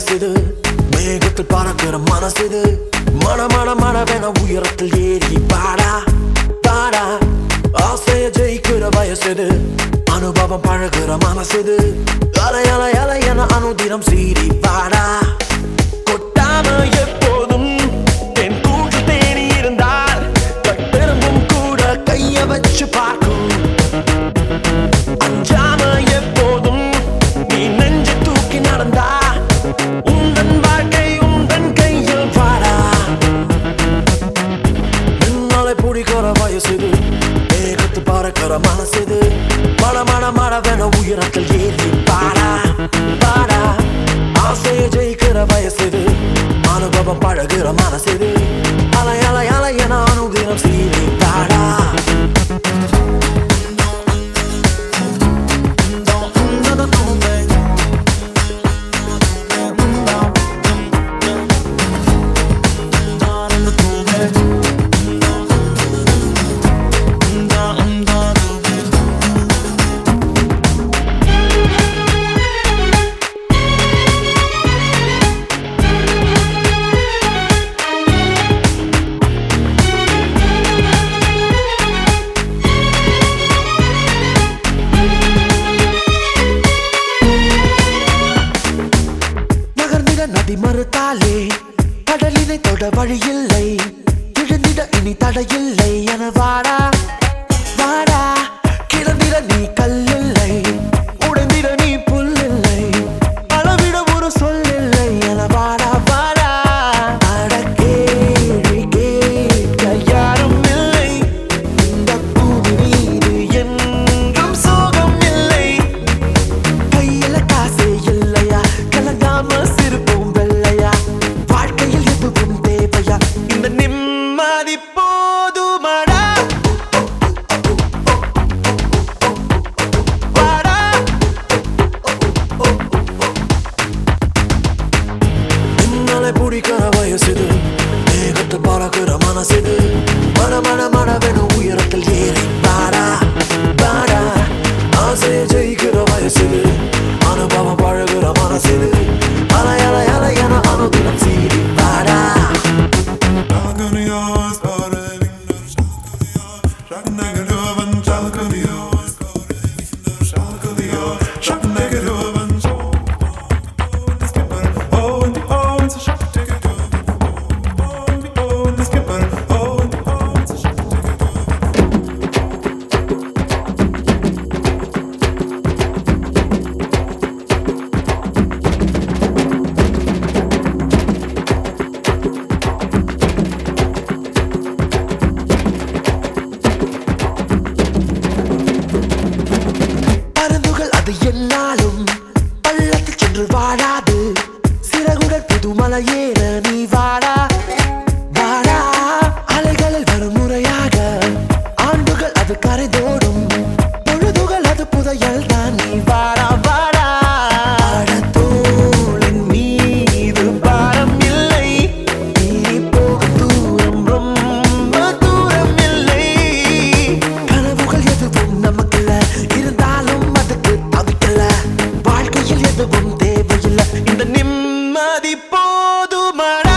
வயசுது மேகத்தில் பறக்கிற மனசுது மன மன மனவென உயரத்தில் ஏறி பாடா பாடா ஆசைய ஜெயிக்கிற வயசுது அனுபவம் பழகுற மனசுது அலை அலை அலை என அனுதினம் சீறி பாடா கொட்டாம எப்போதும் தென் கூட்டு தேனி இருந்தால் கட்டெரும்பும் கூட கைய வச்சு பார்க்கும் அஞ்சாம எப்போதும் நீ நெஞ்சு தூக்கி நடந்தா உந்தன் வாழ்க்கை உந்தன் கையில் பாடா என்னாலே பிடிக்கிற வயசுது ஏகத்து பறக்கிற மனசுது மன மன மனவென உயரத்தில் ஏறி பாடா பாடா ஆசையை ஜெயிக்கிற வயசுது அனுபவம் பழகுற மனசுது அலை அலை அலை என அனுதினம் சீறி பாடா நகர்ந்திட நதி மறுத்தாலே கடலினை தொட வழியில்லை எழுந்திட இனி தடையில்லை என வாடா வாடா கிளந்திட நீ கல்லில்லை உடைந்திட நீ புல்லில்லை அளவிட ஒரு சொல்லில்லை என வாடா வாடா அட கேள்வி கேட்க யாரும் இல்லை இந்த பூமி மீது என்றும் சோகம் இல்லை கையில காசே இல்லையா கலங்காம சிரிப்பும் வெள்ளையா வாழ்க்கையில் எதுவும் தேவையா இந்த நிம்மதி போதுமடா வாடா. என்னாலே பிடிக்கிற வயசுது மேகத்தை பறக்கிற மனசுது மன மன மனவென உயரத்தில் ஏறி பாடா பாடா ஆசையை ஜெயிக்கிற வயசுது அனுபவம் பழகுற மனசுது அலை அலை அலை என அனுதினம் சீறி பாடா பருந்துகள் அது என்னாலும் பள்ளத்தில் சென்று வாழாது சிறகுடன் புதுமலை ஏற நீ வாடா வாடா அலைகளில் வரும் முறையாக ஆண்டுகள் அது கரைதோடும் பொழுதுகள் அது புதையல் தான் நீ வாடா வாடா தோளின் மீது பாரம் இல்லை நீ போகும் தூரம் ரொம்ப தூரம் இல்லை கனவுகள் எதுவும் நமக்குள்ள இருந்தாலும் அதுக்கு தவிக்கல வாழ்க்கையில் எதுவும் தேவையில்லை இந்த நிம்மதி போதுமடா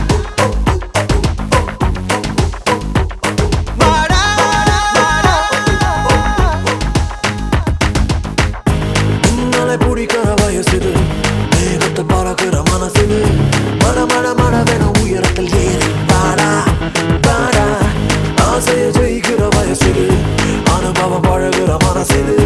வாடா, வாடா. உன்னாலே பிடிக்கிற வயசுது மேகத்தை பறக்கிற மனசுது மன மன மனவென உயரத்தில் ஏறி பாடா பாடா ஆசையை ஜெயிக்கிற வயசுது அனுபவம் பழகுற மனசுது